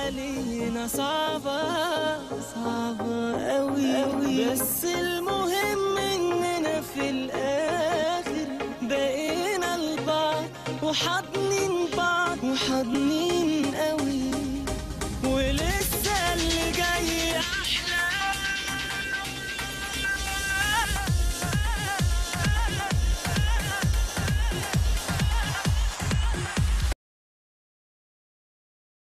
علينا صعبة صعبة أوي أوي بس المهم إننا في الآخر بقينا لبعض وحاضنين بعض وحاضنين